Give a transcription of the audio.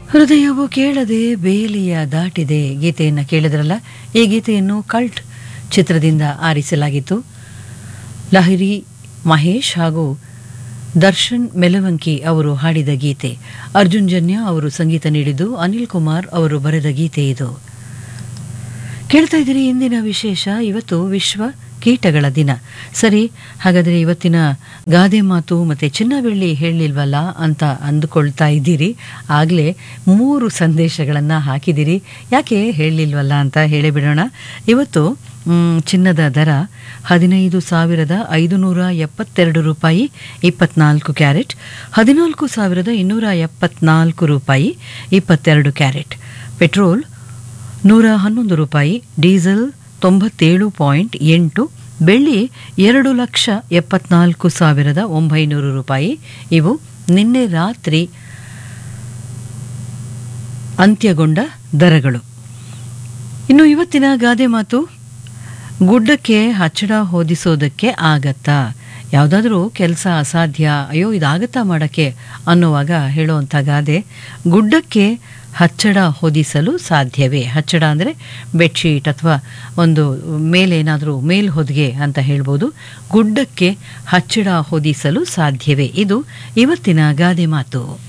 ಹೃದಯವು ಕೇಳದೆ ಬೇಲಿಯ ದಾಟಿದೆ ಗೀತೆಯನ್ನು ಕೇಳಿದ್ರಲ್ಲ ಈ ಗೀತೆಯನ್ನು ಕಲ್ಟ್ ಚಿತ್ರದಿಂದ ಆರಿಸಲಾಗಿತ್ತು ಲಹರಿ ಮಹೇಶ್ ಹಾಗೂ ದರ್ಶನ್ ಮೆಲವಂಕಿ ಅವರು ಹಾಡಿದ ಗೀತೆ ಅರ್ಜುನ್ ಜನ್ಯ ಅವರು ಸಂಗೀತ ನೀಡಿದ್ದು ಅನಿಲ್ ಕುಮಾರ್ ಅವರು ಬರೆದ ಗೀತೆ ಇದು ಕೇಳ್ತಾ ಇದ್ದೀರಿ ಇಂದಿನ ವಿಶೇಷ ಇವತ್ತು ವಿಶ್ವ ಕೀಟಗಳ ದಿನ ಸರಿ ಹಾಗಾದರೆ ಇವತ್ತಿನ ಗಾದೆ ಮಾತು ಮತ್ತು ಚಿನ್ನ ಬೆಳ್ಳಿ ಹೇಳಲಿಲ್ವಲ್ಲ ಅಂತ ಅಂದುಕೊಳ್ತಾ ಇದ್ದೀರಿ ಆಗಲೇ ಮೂರು ಸಂದೇಶಗಳನ್ನು ಹಾಕಿದ್ದೀರಿ ಯಾಕೆ ಹೇಳಲಿಲ್ವಲ್ಲ ಅಂತ ಹೇಳಿಬಿಡೋಣ ಇವತ್ತು ಮ್, ಚಿನ್ನದ ದರ ಹದಿನೈದು ಸಾವಿರದ ಐದುನೂರ ಎಪ್ಪತ್ತೆರಡು ರೂಪಾಯಿ ಇಪ್ಪತ್ನಾಲ್ಕು ಕ್ಯಾರೆಟ್ ಹದಿನಾಲ್ಕು ಸಾವಿರದ ಇನ್ನೂರ ಎಪ್ಪತ್ನಾಲ್ಕು ರೂಪಾಯಿ ಇಪ್ಪತ್ತೆರಡು ಕ್ಯಾರೆಟ್ ಪೆಟ್ರೋಲ್ ನೂರ ಹನ್ನೊಂದು ರೂಪಾಯಿ ಡೀಸೆಲ್ ತೊಂಬತ್ತೇಳು ಪಾಯಿಂಟ್ ಎಂಟು ಬೆಳ್ಳಿ ಎರಡು ಲಕ್ಷ ಎಪ್ಪತ್ನಾಲ್ಕು ಸಾವಿರದ ಒಂಬೈನೂರು ರೂಪಾಯಿ ಇವು ನಿನ್ನೆ ರಾತ್ರಿ ಅಂತ್ಯಗೊಂಡ ದರಗಳು ಇನ್ನು ಇವತ್ತಿನ ಗಾದೆ ಮಾತು ಗುಡ್ಡಕ್ಕೆ ಹಚ್ಚಡ ಹೊದಿಸೋದಕ್ಕೆ ಆಗತ್ತಾ ಯಾವುದಾದ್ರೂ ಕೆಲಸ ಅಸಾಧ್ಯ ಅಯ್ಯೋ ಇದಾಗತ್ತಾ ಮಾಡೋಕ್ಕೆ ಅನ್ನುವಾಗ ಹೇಳುವಂಥ ಗಾದೆ ಗುಡ್ಡಕ್ಕೆ ಹಚ್ಚಡ ಹೊದಿಸಲು ಸಾಧ್ಯವೇ ಹಚ್ಚಡ ಅಂದರೆ ಬೆಡ್ಶೀಟ್ ಅಥವಾ ಒಂದು ಮೇಲೇನಾದರೂ ಮೇಲ್ ಹೊದಿಗೆ ಅಂತ ಹೇಳ್ಬೋದು ಗುಡ್ಡಕ್ಕೆ ಹಚ್ಚಡ ಹೊದಿಸಲು ಸಾಧ್ಯವೇ ಇದು ಇವತ್ತಿನ ಗಾದೆ ಮಾತು